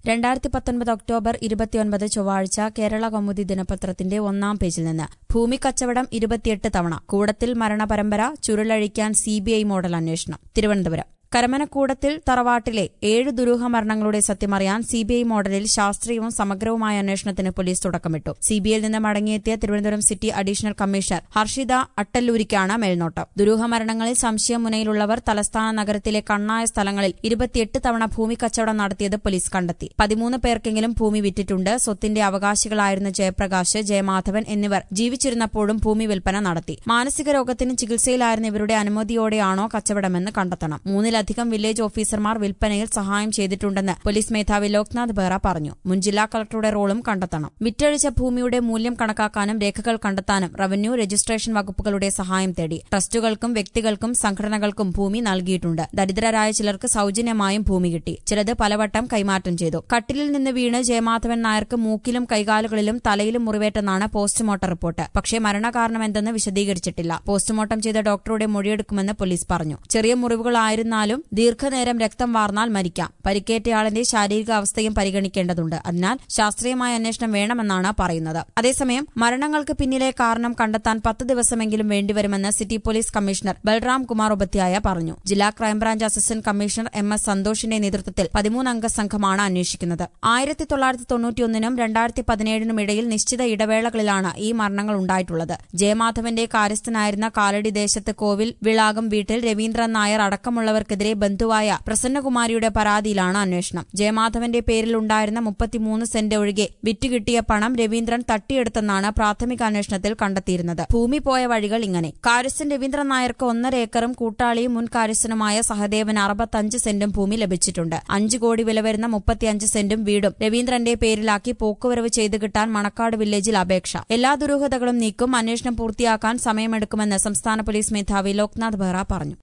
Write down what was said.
രണ്ടായിരത്തി പത്തൊൻപത് ഒക്ടോബർ ഇരുപത്തിയൊൻപത് ചൊവ്വാഴ്ച കേരള കൗമുദി ദിനപത്രത്തിന്റെ ഒന്നാം പേജിൽ നിന്ന് ഭൂമി കച്ചവടം ഇരുപത്തിയെട്ട് തവണ കൂടത്തിൽ മരണപരമ്പര ചുരുളഴിക്കാൻ സിബിഐ മോഡൽ അന്വേഷണം തിരുവനന്തപുരം കരമനക്കൂടത്തിൽ തറവാട്ടിലെ ഏഴ് ദുരൂഹ മരണങ്ങളുടെ സത്യമറിയാൻ സിബിഐ മോഡലിൽ ശാസ്ത്രീയവും സമഗ്രവുമായ അന്വേഷണത്തിന് പോലീസ് തുടക്കമിട്ടു സിബിഐയിൽ നിന്ന് മടങ്ങിയെത്തിയ Thiruvananthapuram city additional commissioner Harshita അട്ടല്ലൂരിക്കാണ് മേൽനോട്ടം ദുരൂഹ മരണങ്ങളിൽ സംശയം മുനയിലുള്ളവർ തലസ്ഥാന നഗരത്തിലെ കണ്ണായ സ്ഥലങ്ങളിൽ ഇരുപത്തിയെട്ട് തവണ ഭൂമി കച്ചവടം നടത്തിയത് പോലീസ് കണ്ടെത്തി പതിമൂന്ന് പേർക്കെങ്കിലും ഭൂമി വിറ്റിട്ടുണ്ട് സ്വത്തിന്റെ അവകാശികളായിരുന്ന ജയപ്രകാശ് ജയമാധവൻ എന്നിവർ ജീവിച്ചിരുന്നപ്പോഴും ഭൂമി വിൽപ്പന നടത്തി മാനസിക രോഗത്തിന് ചികിത്സയിലായിരുന്ന ഇവരുടെ അനുമതിയോടെയാണോ കച്ചവടമെന്ന് കണ്ടെത്തണം മൂന്നിലധികം വില്ലേജ് ഓഫീസർമാർ വിൽപ്പനയിൽ സഹായം ചെയ്തിട്ടുണ്ടെന്ന് പോലീസ് മേധാവി ലോക്നാഥ് ബെഹ്റ പറഞ്ഞു മുൻ ജില്ലാ കളക്ടറുടെ റോളും കണ്ടെത്തണം വിറ്റഴിച്ച ഭൂമിയുടെ മൂല്യം കണക്കാക്കാനും രേഖകൾ കണ്ടെത്താനും റവന്യൂ രജിസ്ട്രേഷൻ വകുപ്പുകളുടെ സഹായം തേടി ട്രസ്റ്റുകൾക്കും വ്യക്തികൾക്കും സംഘടനകൾക്കും ഭൂമി നൽകിയിട്ടുണ്ട് ദരിദ്രരായ ചിലർക്ക് സൌജന്യമായും ഭൂമി കിട്ടി ചിലത് പലവട്ടം കൈമാറ്റം ചെയ്തു കട്ടിലിൽ നിന്ന് വീണ് ജയമാധവൻ നായർക്ക് മൂക്കിലും കൈകാലുകളിലും തലയിലും മുറിവേറ്റെന്നാണ് പോസ്റ്റ്മോർട്ടം റിപ്പോർട്ട് പക്ഷേ മരണകാരണം എന്തെന്ന് വിശദീകരിച്ചിട്ടില്ല പോസ്റ്റ്മോർട്ടം ചെയ്ത ഡോക്ടറുടെ മൊഴിയെടുക്കുമെന്ന് പോലീസ് പറഞ്ഞു ചെറിയ മുറിവുകളായിരുന്നാലും ദീർഘനേരം രക്തം വാർന്നാൽ മരിക്കാം പരിക്കേറ്റയാളിന്റെ ശാരീരികാവസ്ഥയും പരിഗണിക്കേണ്ടതുണ്ട് അതിനാൽ ശാസ്ത്രീയമായ അന്വേഷണം വേണമെന്നാണ് പറയുന്നത് അതേസമയം മരണങ്ങൾക്ക് പിന്നിലെ കാരണം കണ്ടെത്താൻ പത്ത് ദിവസമെങ്കിലും വേണ്ടിവരുമെന്ന് city police commissioner Balram Kumar Upadhyay പറഞ്ഞു ജില്ലാ crime branch assistant commissioner M S സന്തോഷിന്റെ നേതൃത്വത്തിൽ പതിമൂന്നംഗ സംഘമാണ് അന്വേഷിക്കുന്നത് ആയിരത്തി തൊള്ളായിരത്തി തൊണ്ണൂറ്റിയൊന്നിനും രണ്ടായിരത്തി പതിനേഴിനും ഇടയിൽ നിശ്ചിത ഇടവേളകളിലാണ് ഈ മരണങ്ങൾ ഉണ്ടായിട്ടുള്ളത് ജയമാധവന്റെ കാര്യസ്ഥനായിരുന്ന കാലടി ദേശത്ത് കോവിൽ വിളാകം വീട്ടിൽ രവീന്ദ്രൻ നായർ അടക്കമുള്ളവർക്കെതിരെ ബന്ധുവായ പ്രസന്നകുമാരിയുടെ പരാതിയിലാണ് അന്വേഷണം ജയമാധവന്റെ പേരിൽ ഉണ്ടായിരുന്ന മുപ്പത്തിമൂന്ന് സെന്റ് ഒഴികെ വിറ്റുകിട്ടിയ പണം രവീന്ദ്രൻ തട്ടിയെടുത്തെന്നാണ് പ്രാഥമിക അന്വേഷണത്തിൽ കണ്ടെത്തിയിരുന്നത് ഭൂമി പോയ വഴികൾ ഇങ്ങനെ കാര്യസ്ഥൻ രവീന്ദ്രൻ നായർക്ക് ഒന്നര ഏക്കറും കൂട്ടാളിയും മുൻ കാര്യസ്ഥനുമായ സഹദേവന് അറുപത്തഞ്ച് സെന്റും ഭൂമി ലഭിച്ചിട്ടുണ്ട് അഞ്ച് കോടി വില വരുന്ന മുപ്പത്തിയഞ്ച് സെന്റും വീടും രവീന്ദ്രന്റെ പേരിലാക്കി പോക്കുവരവ് ചെയ്തു കിട്ടാൻ മണക്കാട് വില്ലേജിൽ അപേക്ഷ എല്ലാ ദുരൂഹതകളും നീക്കും അന്വേഷണം പൂർത്തിയാക്കാൻ സമയമെടുക്കുമെന്ന് സംസ്ഥാന പോലീസ് മേധാവി ലോക്നാഥ് ബെഹ്റ പറഞ്ഞു